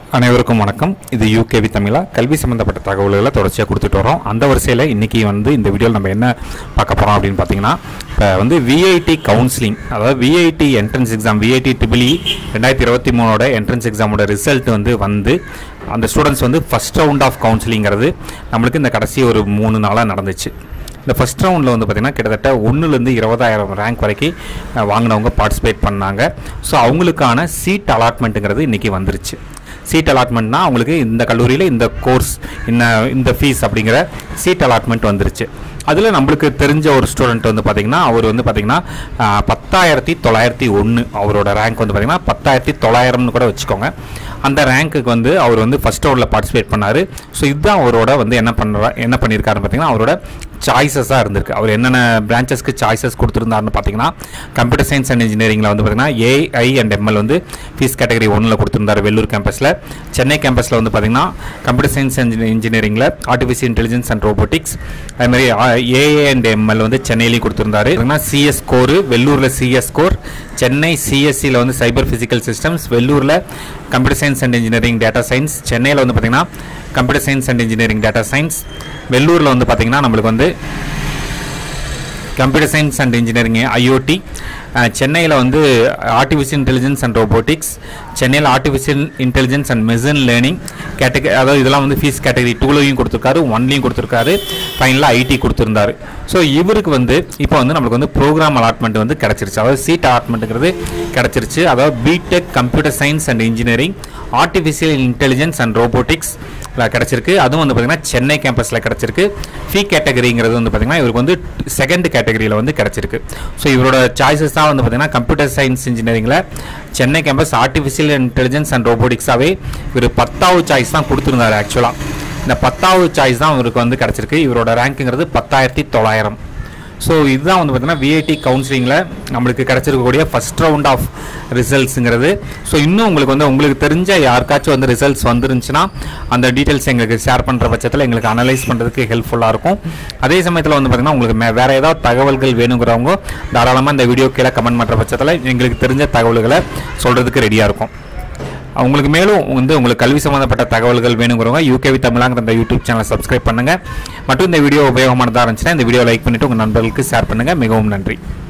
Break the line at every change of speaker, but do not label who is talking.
அனைவருக்கும் வணக்கம் இது யூகேவி தமிழா கல்வி சம்மந்தப்பட்ட தகவல்களை தொடர்ச்சியாக கொடுத்துட்டு வரோம் அந்த வரிசையில் இன்றைக்கி வந்து இந்த வீடியோவில் நம்ம என்ன பார்க்க போகிறோம் அப்படின்னு பார்த்தீங்கன்னா இப்போ வந்து விஐடி கவுன்சிலிங் அதாவது VIT entrance exam VIT triple E ரெண்டாயிரத்தி இருபத்தி மூணோட என்ட்ரன்ஸ் எக்ஸாமோட ரிசல்ட் வந்து வந்து அந்த ஸ்டூடெண்ட்ஸ் வந்து ஃபஸ்ட் ரவுண்ட் ஆஃப் கவுன்சிலிங்கிறது நம்மளுக்கு இந்த கடைசி ஒரு மூணு நாளாக நடந்துச்சு இந்த ஃபஸ்ட் ரவுண்டில் வந்து பார்த்திங்கன்னா கிட்டத்தட்ட ஒன்றுலேருந்து இருபதாயிரம் ரேங்க் வரைக்கும் அஹ், வாங்கினவங்க பார்ட்டிசிபேட் பண்ணாங்க ஸோ அவங்களுக்கான சீட் அலாட்மெண்ட்டுங்கிறது இன்றைக்கி வந்துருச்சு சீட் அலாட்மெண்ட்னா அவங்களுக்கு இந்த கல்லூரியில் இந்த கோர்ஸ் இந்த இந்த ஃபீஸ் அப்படிங்கிற சீட் அலாட்மெண்ட் வந்துருச்சு அதில் நம்மளுக்கு தெரிஞ்ச ஒரு ஸ்டூடெண்ட் வந்து பார்த்திங்கன்னா அவர் வந்து பார்த்திங்கன்னா அஹ், பத்தாயிரத்தி தொள்ளாயிரத்தி ஒன்று அவரோட ரேங்க் வந்து பார்த்திங்கன்னா பத்தாயிரத்தி தொள்ளாயிரம்னு கூட வச்சுக்கோங்க அந்த ரேங்க்குக்கு வந்து அவர் வந்து ஃபஸ்ட் ரவுண்டில் பார்ட்டிசிபேட் பண்ணார் ஸோ இதுதான் அவரோட வந்து என்ன பண்ணுறா என்ன பண்ணியிருக்காருன்னு பார்த்தீங்கன்னா அவரோட சாய்ஸஸாக இருந்திருக்கு அவர் என்னென்ன பிரான்ச்சஸ்க்கு சாய்ஸஸ் கொடுத்துருந்தாருன்னு பார்த்தீங்கன்னா கம்ப்யூட்டர் சயின்ஸ் அண்ட் இன்ஜினியரிங்கில் வந்து பார்த்தீங்கன்னா ஏஐ அண்ட் எம்எல் வந்து ஃபீஸ் கேட்டகரி ஒன்றில் கொடுத்துருந்தாரு வெள்ளூர் கேம்பஸில் சென்னை கேம்பஸில் வந்து பார்த்தீங்கன்னா கம்ப்யூட்டர் சயின்ஸ் அண்ட் இன்ஜினியரிங்கில் ஆர்டிஃபிஷியல் இன்டெலிஜென்ஸ் அண்ட் ரோபோட்டிக்ஸ் அதுமாதிரி ஏஏ அண்ட் எம்எல் வந்து சென்னையிலையும் கொடுத்துருந்தாரு சிஎஸ் கோர் வெள்ளூரில் சிஎஸ் கோர் சென்னை சிஎஸ்சியில் வந்து சைபர் ஃபிசிக்கல் சிஸ்டம்ஸ் வெள்ளூரில் computer science and engineering data science சென்னையில் வந்து பார்த்தீங்கன்னா computer science and engineering data science வெள்ளூரில் வந்து பார்த்தீங்கன்னா நம்மளுக்கு வந்து computer science and engineering IoT சென்னையில் வந்து ஆர்டிஃபிஷியல் இன்டெலிஜென்ஸ் அண்ட் ரோபோட்டிக்ஸ் சென்னையில் artificial intelligence and machine learning category அதாவது இதெல்லாம் வந்து ஃபீஸ் கேட்டகரி டூலையும் கொடுத்துருக்காரு ஒன்லையும் கொடுத்துருக்காரு ஃபைனலாக ஐடி கொடுத்துருந்தாரு ஸோ இவருக்கு வந்து இப்போ வந்து நம்மளுக்கு வந்து ப்ரோக்ராம் அலாட்மெண்ட் வந்து கிடச்சிருச்சு அதாவது சீட் அலாட்மெண்ட்டுங்கிறது கிடச்சிருச்சு அதாவது BTech computer science and engineering artificial intelligence and robotics கிடச்சிருக்கு அதுவும் வந்து பார்த்திங்கன்னா சென்னை கேம்பஸில் கிடச்சிருக்கு ஃபீ கேட்டகரிங்கிறது வந்து பார்த்திங்கன்னா இவருக்கு வந்து செகண்ட் கேட்டகரியில் வந்து கிடச்சிருக்கு ஸோ இவரோட சாய்ஸஸ் தான் வந்து பார்த்திங்கன்னா கம்ப்யூட்டர் சயின்ஸ் இன்ஜினியரிங்கில் Chennai campus artificial intelligence and ரோபோட்டிக்ஸாகவே இவர் பத்தாவது சாய்ஸ் தான் கொடுத்துருந்தாரு ஆக்சுவலாக இந்த பத்தாவது சாய்ஸ் தான் இவருக்கு வந்து கிடச்சிருக்கு இவரோட ரேங்க்குங்கிறது பத்தாயிரத்தி தொள்ளாயிரம் ஸோ இதுதான் வந்து பார்த்தீங்கன்னா விஐடி கவுன்சிலிங்கில் நம்மளுக்கு கிடச்சிருக்கக்கூடிய ஃபஸ்ட் ரவுண்ட் ஆஃப் ரிசல்ட்ஸுங்கிறது ஸோ இன்னும் உங்களுக்கு வந்து உங்களுக்கு தெரிஞ்ச யாருக்காச்சும் வந்து ரிசல்ட்ஸ் வந்துருந்துச்சுன்னா அந்த டீட்டெயில்ஸ் எங்களுக்கு ஷேர் பண்ணுற பட்சத்தில் எங்களுக்கு அனலைஸ் பண்ணுறதுக்கு ஹெல்ப்ஃபுல்லாக இருக்கும் அதே சமயத்தில் வந்து பார்த்திங்கன்னா உங்களுக்கு மே- வேற ஏதாவது தகவல்கள் வேணுங்கிறவங்க தாராளமாக இந்த வீடியோ கீழே கமெண்ட் பண்ணுற பட்சத்தில் எங்களுக்கு தெரிஞ்ச தகவல்களை சொல்கிறதுக்கு ரெடியாக இருக்கும் உங்களுக்கு மேலும் வந்து உங்களுக்கு கல்வி சம்மந்தப்பட்ட தகவல்கள் வேணுங்கிறவங்க யூகேவி தமிழாங்கிற இந்த யூடியூப் சேனலை சப்ஸ்கிரைப் பண்ணுங்கள் மற்றும் இந்த வீடியோ உபயோகமானதாக இருந்துச்சுன்னா இந்த வீடியோ லைக் பண்ணிவிட்டு உங்கள் நண்பர்களுக்கு ஷேர் பண்ணுங்கள் மிகவும் நன்றி